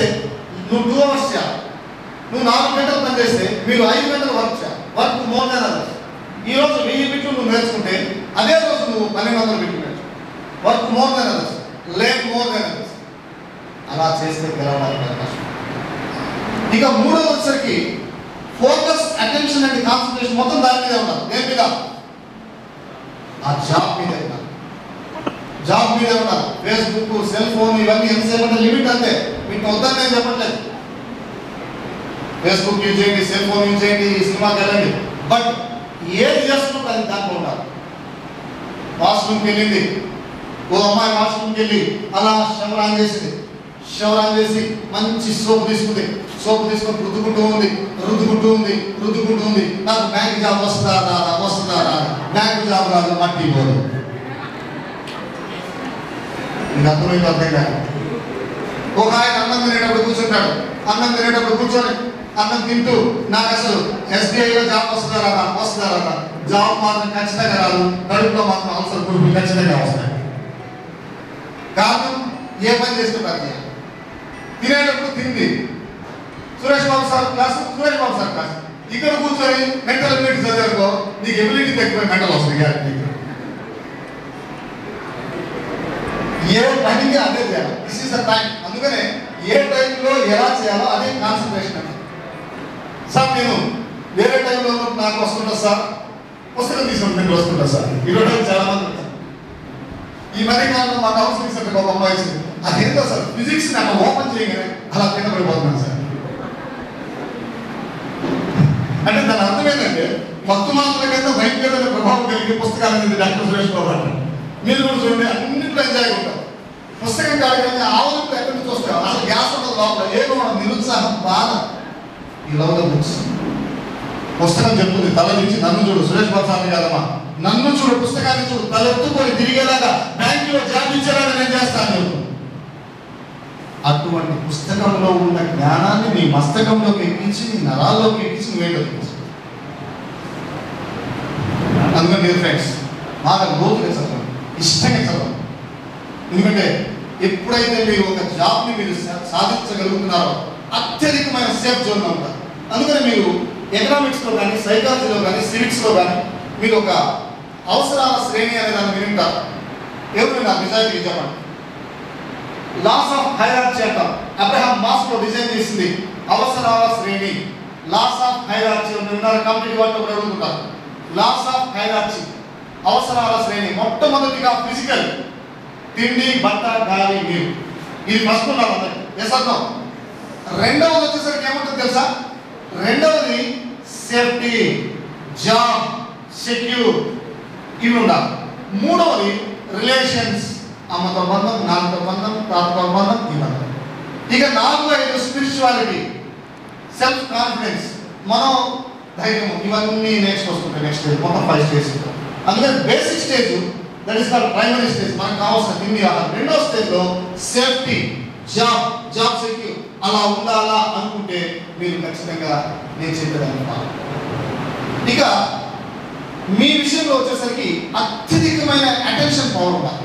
చేస్తే నువ్వు two hours చేయాలి నువ్వు నాలుగు గంటలు పని చేస్తే మీరు ఐదు గంటలు వర్క్ చేయాలి వర్క్ మోర్ దాన్ అదర్స్ ఈ రోజు వెయ్యి బిట్లు నువ్వు నేర్చుకుంటే అదే రోజు నువ్వు పన్నెండు వందల బిట్లు నేర్చుకో work more than others late more than others అలా చేస్తే గెలవడానికి అవకాశం ఇక మూడవ వచ్చరికి ఫోకస్ అటెన్షన్ అండ్ కాన్సన్ట్రేషన్ మొత్తం దాని మీద ఉండాలి దేని మీద ఆ జాబ్ మీద ఉండాలి జాబ్ మీద ఉండాలి ఫేస్బుక్ సెల్ ఫోన్ ఇవన్నీ ఎంతసేపు అంటే లిమిట్ అంతే మీకు వద్దని నేను చెప్పట్లేదు ఫేస్బుక్ యూజ్ చేయండి సెల్ ఫోన్ యూజ్ చేయండి ఈ సినిమాకి వెళ్ళండి బట్ ఏది చేస్తున్నప్పుడు అది దాంట్లో ఉండాలి వాష్రూమ్కి వెళ్ళింది ఓ అమ్మాయి వాష్రూమ్కి వెళ్ళి అలా షవర్ ఆన్ చేసింది షవర్ ఆన్ చేసి మంచి సోప్ తీసుకుంది సోప్ తీసుకొని రుద్దుకుంటూ ఉంది రుద్దుకుంటూ ఉంది రుద్దుకుంటూ ఉంది నాకు బ్యాంక్ జాబ్ వస్తుందా రాదా వస్తుందా రాదా బ్యాంక్ జాబ్ రాదు మట్టి పోదు ఇది అర్థమైంది అర్థం కాదు ఒక ఆయన అన్నం తినేటప్పుడు కూర్చుంటాడు అన్నం తినేటప్పుడు కూర్చొని అన్నం తింటూ నాకు అసలు ఎస్బీఐలో జాబ్ వస్తుందా రాదా వస్తుందా రాదా జాబ్ మాత్రం ఖచ్చితంగా రాదు కడుపులో మాత్రం అవసరం పురుగులు ఖచ్చితంగా వస్తాయి కారణం ఏ పని చేసుకుంటారు చేయాలి. తినేటప్పుడు తింది Suresh Babu sir class Suresh Babu sir class ఇక్కడ కూర్చొని మెంటల్ ఎబిలిటీ చదివారుకో నీకు ఎబిలిటీ తగ్గిపోయి మెంటల్ వస్తుంది గ్యారెంటీ ఏ పనికి అదే చేయాలి దిస్ ఇస్ ద టైం అందుకనే ఏ టైంలో ఎలా చేయాలో అదే కాన్సన్ట్రేషన్ అంటే సార్ నేను వేరే టైంలో నాకు వస్తుంటా సార్ పుస్తకం తీసుకుని నేను వస్తుంటా సార్ ఈరోజు చాలా మంది ఉంటారు. ఈ మధ్య కాలంలో మా కౌన్సిలింగ్ సెంటర్ ఒక అమ్మాయి వచ్చింది అదేంటో సార్ ఫిజిక్స్ నాకు ఓపెన్ చేయగానే అలా కింద పడిపోతున్నాను సార్ అంటే దాని అర్థం ఏంటంటే మత్తు మాత్రం కింద భయంకరమైన ప్రభావం కలిగే పుస్తకాలు అనేది డాక్టర్ సురేష్ బాబు అంటారు మీరు కూడా చూడండి అన్నింటిలో ఎంజాయ్ ఉంటారు పుస్తకం కాదు కానీ ఆవులకు ఎక్కడి నుంచి వస్తాయి అసలు గ్యాస్ ఉండదు లోపల ఏమో ఉండదు, నిరుత్సాహం బాధ ఈ లవ్ ద బుక్స్ పుస్తకం చెప్తుంది తల నుంచి నన్ను చూడు సురేష్ బాబు స్వామి కాదమ్మా నన్ను చూడు పుస్తకాన్ని చూడు తలెత్తుకొని తిరిగేలాగా బ్యాంకులో జాబ్ ఇచ్చేలాగా నేను చేస్తాను చెప్తుంది. అటువంటి పుస్తకంలో ఉన్న జ్ఞానాన్ని నీ మస్తకంలోకి ఎక్కించి నీ నరాల్లోకి ఎక్కించి నువ్వేంటో చూపిస్తావు అందుకని నేను ఫ్రెండ్స్ బాగా లోతుగా చదవండి ఇష్టంగా చదవండి ఎందుకంటే ఎప్పుడైతే మీరు ఒక జాబ్ని మీరు సా- సాధించగలుగుతున్నారో అత్యధికమైన సేఫ్ జోన్లో ఉంటారు అందుకని మీరు ఎకనామిక్స్లో కానీ సైకాలజీలో కానీ సివిక్స్లో కానీ మీరు ఒక అవసరాల శ్రేణి అనే దాన్ని వింటారు ఎవరు నాకు నిజాయితీ చెప్పండి లాస్ ఆఫ్ హైరార్చీ అంటాం అబ్రహాం మాస్కో డిజైన్ చేసింది అవసరాల శ్రేణి లాస్ ఆఫ్ హైరార్చీ ఉన్నారు కంపెనీ వాళ్ళు ఒకటి అడుగుతుంటారు లాస్ ఆఫ్ హైరార్చీ అవసరాల శ్రేణి మొట్టమొదటిగా ఫిజికల్ తిండి బట్ట గాలి నీరు ఇది ఫస్ట్ ఉండాలి అందరికి ఎస్ అర్థం రెండవది వచ్చేసరికి ఏముంటుంది తెలుసా రెండవది సేఫ్టీ జాబ్ సెక్యూర్ ఇవి ఉండాలి మూడవది రిలేషన్స్ అమ్మతో బంధం నాన్నతో బంధం తాతతో బంధం ఈ బంధం ఇక నాలుగు ఐదు స్పిరిచువాలిటీ సెల్ఫ్ కాన్ఫిడెన్స్ మనం ధైర్యం ఇవన్నీ నేర్చుకొస్తుంటాయి నెక్స్ట్ స్టేజ్ మొత్తం ఫైవ్ స్టేజ్ అందుకని basic stage that is called primary stage మనకు కావాల్సిన తిండి ఆహారం రెండో స్టేజ్లో సేఫ్టీ జాబ్ జాబ్ సెక్యూర్ అలా ఉండాలా అనుకుంటే మీరు ఖచ్చితంగా నేను చెప్పేదాన్ని follow. ఇక మీ విషయంలో వచ్చేసరికి అత్యధికమైన అటెన్షన్ పవర్ ఉండాలి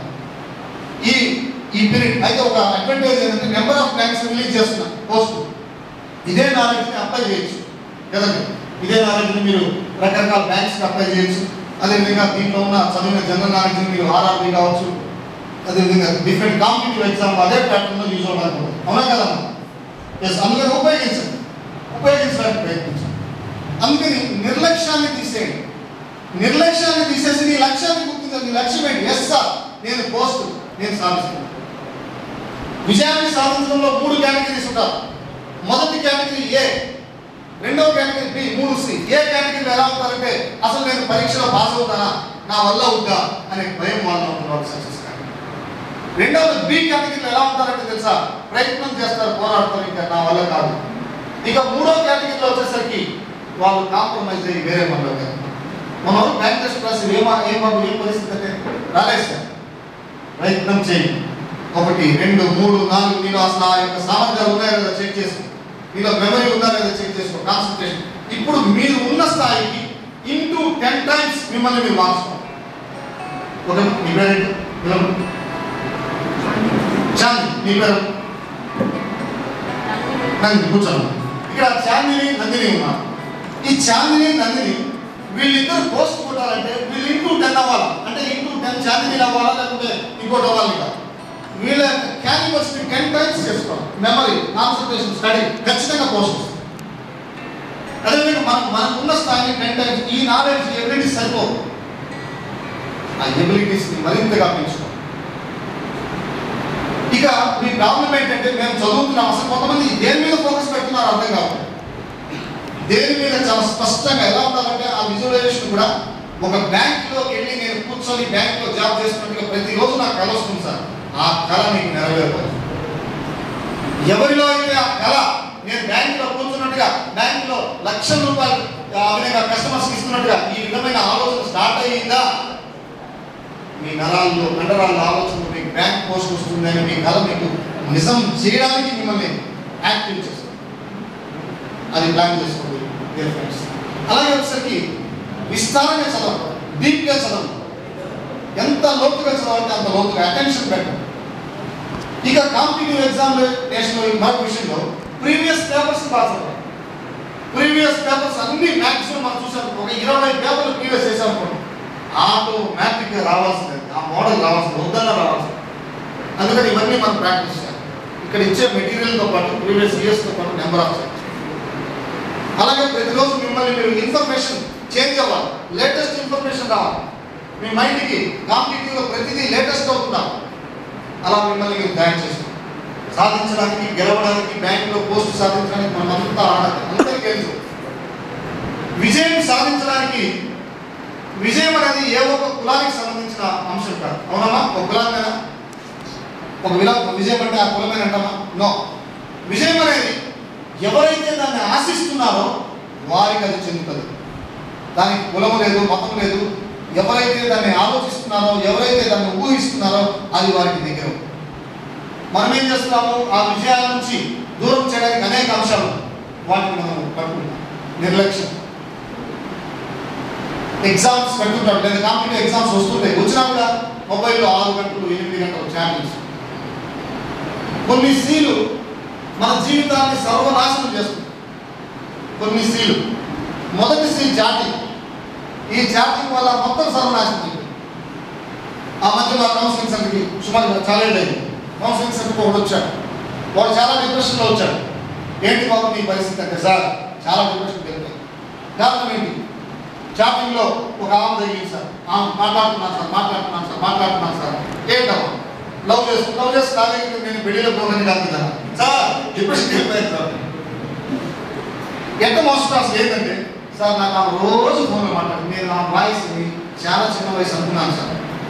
ఈ ఈ పీరియడ్ అయితే ఒక అడ్వాంటేజ్ ఏంటంటే నెంబర్ ఆఫ్ బ్యాంక్స్ రిలీజ్ చేస్తున్నా పోస్ట్ ఇదే నాలెడ్జ్ని అప్లై చేయొచ్చు కదండి ఇదే నాలెడ్జ్ని మీరు రకరకాల బ్యాంక్స్కి అప్లై చేయొచ్చు అదేవిధంగా దీంట్లో ఉన్న చదివిన జనరల్ నాలెడ్జ్ని మీరు ఆర్ఆర్బీ కావచ్చు అదేవిధంగా డిఫరెంట్ కాంపిటేటివ్ ఎగ్జామ్ అదే ప్లాట్ఫామ్లో యూజ్ అవ్వడానికి ఉంటుంది. అవునా కదమ్మా ఎస్ అందుకని ఉపయోగించండి ఉపయోగించడానికి ప్రయత్నించండి అందుకని నిర్లక్ష్యాన్ని తీసేయండి నిర్లక్ష్యాన్ని తీసేసి నీ లక్ష్యాన్ని గుర్తించండి నీ లక్ష్యం ఏంటి ఎస్ సార్ నేను పోస్ట్ నేను సాధిస్తున్నాను విజయాన్ని సాధించడంలో మూడు కేటగిరీస్ ఉంటారు మొదటి కేటగిరీ ఏ రెండవ కేటగిరీ బి మూడు సి ఏ కేటగిరీలో ఎలా ఉంటారంటే అసలు నేను పరీక్షలో పాస్ అవుతానా నా వల్ల అవుతా అనే భయం వాళ్ళలో ఉంటుంది సక్సెస్ కానీ రెండవది బి కేటగిరీలో ఎలా ఉంటారంటే తెలుసా ప్రయత్నం చేస్తారు పోరాడతారు ఇంకా నా వల్ల కాదు ఇక మూడో కేటగిరీలో వచ్చేసరికి వాళ్ళు కాంప్రమైజ్ అయ్యి వేరే మనలో మనం బ్యాంక్ టెస్ట్ రాసి ఏమా ఏం బాబు ఏం పరిస్థితి అంటే రాలేదు సార్ ప్రయత్నం చేయి ఒకటి రెండు మూడు నాలుగు నీలో అసలు ఆ యొక్క సామర్థ్యాలు ఉన్నాయో లేదా చెక్ చేసుకో నీలో మెమరీ ఉందా లేదా చెక్ చేసుకో కాన్సన్ట్రేషన్ ఇప్పుడు మీరు ఉన్న స్థాయికి ఇంటూ టెన్ టైమ్స్ మిమ్మల్ని మీరు మార్చుకోండి ఒక మీ పేరు పిల్లలు చాంద్ మీ పేరు నందిని కూర్చోను ఇక్కడ చాందిని నందిని ఉన్నారు ఈ చాందిని నందిని వీళ్ళిద్దరు పోస్ట్ కొట్టాలంటే వీళ్ళు ఇంటూ టెన్ అవ్వాలి అంటే ఇంటూ టెన్ చాందిని అవ్వాలా లేకపోతే ఇంకోటి అవ్వాలి ఇక వీళ్ళ క్యాలిబర్స్ టెన్ టైమ్స్ చేసుకోవాలి మెమరీ కాన్సన్ట్రేషన్ స్టడీ ఖచ్చితంగా పోస్ట్ వస్తుంది అదేవిధంగా మనకు మనకున్న స్థాయిని టెన్ టైమ్స్ ఈ నాలెడ్జ్ ఎబిలిటీస్ సరిపోవు ఆ ఎబిలిటీస్ని మరింతగా పెంచుకోవాలి ఇక మీ ప్రాబ్లం ఏంటంటే మేము చదువుతున్నాం అసలు కొంతమంది దేని మీద ఫోకస్ పెడుతున్నారు అర్థం కావాలి దేని మీద చాలా స్పష్టంగా ఎలా ఉండాలంటే ఆ విజువలైజేషన్ కూడా ఒక బ్యాంక్లోకి వెళ్ళి నేను కూర్చొని బ్యాంక్లో జాబ్ చేస్తున్నట్టుగా ప్రతిరోజు నాకు కళ వస్తుంది సార్ ఆ కళ మీకు నెరవేరదు ఎవరిలో అయితే ఆ కళ నేను బ్యాంకులో కూర్చున్నట్టుగా బ్యాంకులో లక్షల రూపాయలు ఆ విధంగా కస్టమర్స్కి ఇస్తున్నట్టుగా ఈ విధమైన ఆలోచన స్టార్ట్ అయ్యిందా మీ నరాల్లో కండరాల్లో ఆలోచన మీకు బ్యాంక్ పోస్ట్ వస్తుందని మీ కళ మీకు నిజం చేయడానికి మిమ్మల్ని యాక్టివ్ చేస్తుంది అది ప్లాన్ చేసుకోండి dear friends. అలాగే ఒకసారికి విస్తారంగా చదవండి డీప్గా చదవండి ఎంత లోతుగా చదవాలంటే అంత లోతుగా అటెన్షన్ పెట్టండి ఇక కాంపిటేటివ్ ఎగ్జామినేషన్ మరొక విషయంలో ప్రీవియస్ పేపర్స్ పాస్ అవ్వాలి ప్రీవియస్ పేపర్స్ అన్ని మ్యాక్సిమం మనం చూసాం ఒక ఇరవై పేపర్లు ప్రీవియస్ చేసాం అనుకోండి ఆటోమేటిక్గా రావాల్సింది ఆ మోడల్ రావాల్సింది వద్దన్న రావాల్సింది అందుకని ఇవన్నీ మనం ప్రాక్టీస్ చేయాలి ఇక్కడ ఇచ్చే మెటీరియల్తో పాటు ప్రీవియస్ ఇయర్స్తో పాటు నెంబర్ ఆఫ్ అలాగే ప్రతిరోజు మిమ్మల్ని మీరు ఇన్ఫర్మేషన్ చేంజ్ అవ్వాలి లేటెస్ట్ ఇన్ఫర్మేషన్ రావాలి మీ మైండ్కి కాంపిటేటివ్లో ప్రతిదీ లేటెస్ట్ అవుతుందా అలా మిమ్మల్ని మీరు తయారు చేసుకోండి సాధించడానికి గెలవడానికి బ్యాంకులో పోస్ట్ సాధించడానికి మనమంతా ఆడాలి అందరికీ తెలుసు విజయం సాధించడానికి విజయం అనేది ఏ ఒక్క కులానికి సంబంధించిన అంశం కాదు అవునమ్మా ఒక కులానికైనా ఒక విలా విజయం అంటే ఆ కులమైన అంటామా నో విజయం అనేది ఎవరైతే దాన్ని ఆశిస్తున్నారో వారికి అది చెందుతుంది దానికి కులము లేదు మతం లేదు ఎవరైతే దాన్ని ఆలోచిస్తున్నారో ఎవరైతే దాన్ని ఊహిస్తున్నారో అది వారికి దగ్గర మనం ఏం చేస్తున్నాము ఆ విజయాల నుంచి దూరం చేయడానికి అనేక అంశాలు వాటిని మనం పట్టుకుంటాం నిర్లక్ష్యం ఎగ్జామ్స్ పెట్టుకుంటాం లేదా కాంపిటేటివ్ ఎగ్జామ్స్ వస్తుంటాయి వచ్చినా కూడా మొబైల్లో ఆరు గంటలు ఎనిమిది గంటలు ఛానల్స్ కొన్ని సీలు మన జీవితాన్ని సర్వనాశనం చేస్తుంది కొన్ని సీలు మొదటి సీ చాటింగ్ ఈ చాటింగ్ వల్ల మొత్తం సర్వనాశనం అయిపోయింది ఆ మధ్యలో కౌన్సిలింగ్ సెంటర్కి సుమారు చాలా ఏళ్ళు అయింది కౌన్సిలింగ్ సెంటర్కి ఒకటి వచ్చాడు వాడు చాలా డిప్రెషన్లో వచ్చాడు ఏంటి బాబు నీ పరిస్థితి అంటే సార్ చాలా డిప్రెషన్ వెళ్ళిపోయింది కారణం ఏంటి చాటింగ్లో ఒక ఆమె తగిలింది సార్ ఆమె మాట్లాడుతున్నాను సార్ మాట్లాడుతున్నాను సార్ మాట్లాడుతున్నాను సార్ ఏంటమ్మా లవ్ చేస్తూ లవ్ చేసి నా దగ్గర నేను పెళ్లిలో పోగని కాదు కదా సార్ డిప్రెషన్ వెళ్ళిపోయింది సార్ ఎంత మోసం అసలు ఏంటంటే సార్ నాకు ఆమె రోజు ఫోన్లో మాట్లాడి నేను ఆ వాయిస్ని చాలా చిన్న వయసు అనుకున్నాను సార్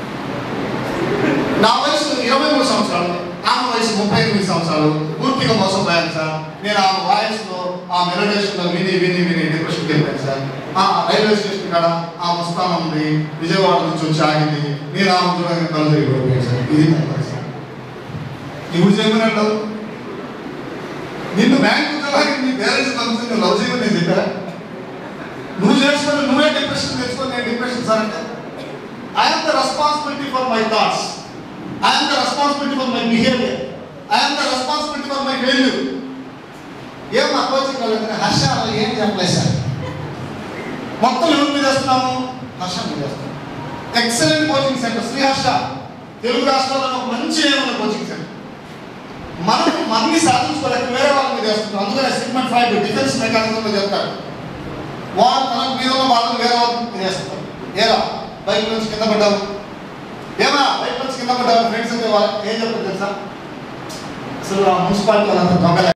నా వయసు ఇరవై మూడు సంవత్సరాలు ఆమె వయసు ముప్పై ఎనిమిది సంవత్సరాలు పూర్తిగా మోసపోయాను సార్ నేను ఆ వాయిస్లో ఆ మెలోడేషన్లో విని విని విని డిప్రెషన్కి వెళ్ళిపోయాను సార్ ఆ రైల్వే స్టేషన్ కాడ ఆ మస్తానం ఉంది విజయవాడ నుంచి వచ్చి ఆగింది నేను ఆమె చూడగానే కళ్ళు తిరిగి పడిపోయాను సార్ ఇది నా పరిస్థితి ఇప్పుడు చేయమన్నాడు నిన్ను బ్యాంక్ ఉద్యోగానికి నీ పేరెంట్స్ పంపిస్తే నువ్వు లవ్ చేయమని నేను చెప్పా నువ్వు చేసుకొని నువ్వే డిప్రెషన్ తెచ్చుకొని నేను డిప్రెషన్ సార్ అంటే I'm the responsibility for my thoughts I'm the responsibility for my behaviour I'm the responsibility for my failure ఏం నా కోచింగ్ వాళ్ళకి హర్ష అలా ఏం చెప్పలేదు సార్ మొత్తం ఎవరి మీద వేస్తున్నాము హర్ష మీద వేస్తున్నాం excellent coaching centre Sriharsha Telugu రాష్ట్రాల్లో ఒక మంచి ఏమన్న కోచింగ్ సెంటర్ మనం మనని సాధించుకోలేక వేరే వాళ్ళ మీద వేస్తున్నాం అందుకనే సిగ్మెంట్ ఫైవ్ డిఫెన్స్ మెకానిజంలో చెప్తారు వాళ్ళు తనకు మీద ఉన్న వాళ్ళని వేరే వాళ్ళ మీద వేస్తారు ఏరా బైక్ నుంచి కింద పడ్డావు ఏమా బైక్ నుంచి కింద పడ్డావు ఫ్రెండ్స్ అంటే వాళ్ళు ఏం చెప్తారు తెలుసా అసలు ఆ మున్సిపాలిటీ వాళ్ళంతా దొంగలే